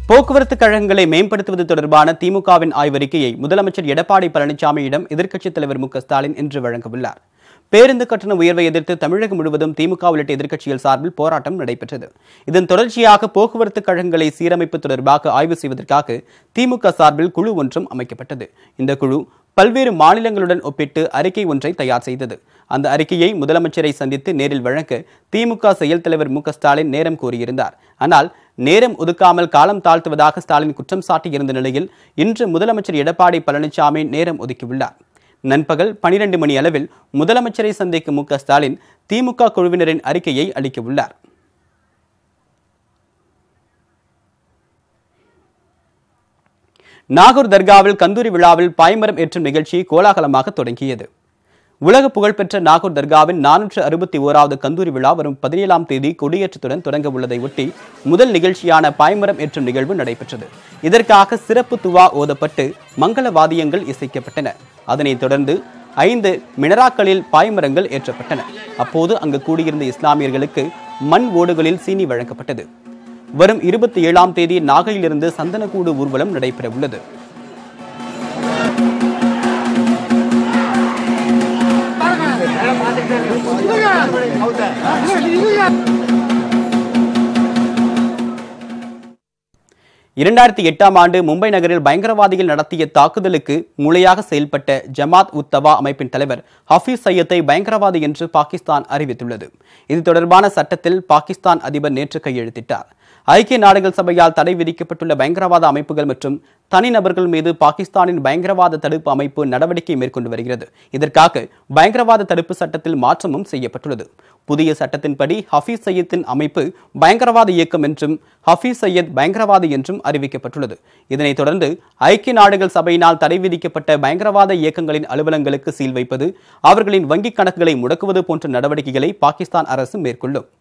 போக்குவரத்து கழகங்களை மேம்படுத்துவது தொடர்பான திமுகவின் ஆய்வறிக்கையை முதலமைச்சர் எடப்பாடி பழனிசாமியிடம் எதிர்க்கட்சித் தலைவர் மு க ஸ்டாலின் இன்று வழங்கவுள்ளார் பேருந்து கட்டண உயர்வை எதிர்த்து தமிழகம் முழுவதும் திமுக உள்ளிட்ட எதிர்க்கட்சிகள் சார்பில் போராட்டம் நடைபெற்றது இதன் தொடர்ச்சியாக போக்குவரத்து கழகங்களை சீரமைப்பு தொடர்பாக ஆய்வு செய்வதற்காக திமுக சார்பில் குழு ஒன்றும் அமைக்கப்பட்டது இந்த குழு பல்வேறு மாநிலங்களுடன் ஒப்பிட்டு அறிக்கை ஒன்றை தயார் செய்தது அந்த அறிக்கையை முதலமைச்சரை சந்தித்து நேரில் வழங்க திமுக செயல் தலைவர் மு க ஸ்டாலின் நேரம் கோரியிருந்தார் ஆனால் நேரம் ஒதுக்காமல் காலம் தாழ்த்துவதாக ஸ்டாலின் குற்றம் சாட்டியிருந்த நிலையில் இன்று முதலமைச்சர் எடப்பாடி பழனிசாமி நேரம் ஒதுக்கியுள்ளார் நண்பகல் பனிரெண்டு மணி அளவில் முதலமைச்சரை சந்திக்கும் மு க ஸ்டாலின் திமுக குழுவினரின் அறிக்கையை அளிக்கவுள்ளார் நாகூர் தர்காவில் கந்தூரி விழாவில் பாய்மரம் ஏற்றும் நிகழ்ச்சி கோலாகலமாக தொடங்கியது உலக புகழ்பெற்ற நாகூர் தர்காவின் நானூற்று அறுபத்தி ஓராவது கந்தூரி விழா வரும் பதினேழாம் தேதி கொடியேற்றத்துடன் தொடங்க உள்ளதை ஒட்டி முதல் நிகழ்ச்சியான பாய்மரம் ஏற்றும் நிகழ்வு நடைபெற்றது இதற்காக சிறப்பு துவா ஓதப்பட்டு மங்கள வாத்தியங்கள் இசைக்கப்பட்டன அதனைத் தொடர்ந்து ஐந்து மினராக்களில் பாய்மரங்கள் ஏற்றப்பட்டன அப்போது அங்கு கூடியிருந்த இஸ்லாமியர்களுக்கு மண் ஓடுகளில் சீனி வழங்கப்பட்டது வரும் இருபத்தி ஏழாம் தேதி நாகையிலிருந்து சந்தனக்கூடு ஊர்வலம் நடைபெற உள்ளது இரண்டாயிரத்தி எட்டாம் ஆண்டு மும்பை நகரில் பயங்கரவாதிகள் நடத்திய தாக்குதலுக்கு மூளையாக செயல்பட்ட ஜமாத் உத் தவா அமைப்பின் தலைவர் ஹஃபீஸ் சையத்தை பயங்கரவாதி என்று பாகிஸ்தான் அறிவித்துள்ளது இது தொடர்பான சட்டத்தில் பாகிஸ்தான் அதிபர் நேற்று கையெழுத்திட்டார் ஐக்கிய நாடுகள் சபையால் தடை விதிக்கப்பட்டுள்ள பயங்கரவாத அமைப்புகள் மற்றும் தனிநபர்கள் மீது பாகிஸ்தானின் பயங்கரவாத தடுப்பு அமைப்பு நடவடிக்கை மேற்கொண்டு வருகிறது இதற்காக பயங்கரவாத தடுப்பு சட்டத்தில் மாற்றமும் செய்யப்பட்டுள்ளது புதிய சட்டத்தின்படி ஹஃபீஸ் சையத்தின் அமைப்பு பயங்கரவாத இயக்கம் என்றும் ஹஃபீஸ் சையத் பயங்கரவாதி என்றும் அறிவிக்கப்பட்டுள்ளது இதனைத் தொடர்ந்து ஐக்கிய நாடுகள் சபையினால் தடை விதிக்கப்பட்ட பயங்கரவாத இயக்கங்களின் அலுவலங்களுக்கு சீல் வைப்பது அவர்களின் வங்கிக் கணக்குகளை முடக்குவது போன்ற நடவடிக்கைகளை பாகிஸ்தான் அரசு மேற்கொள்ளும்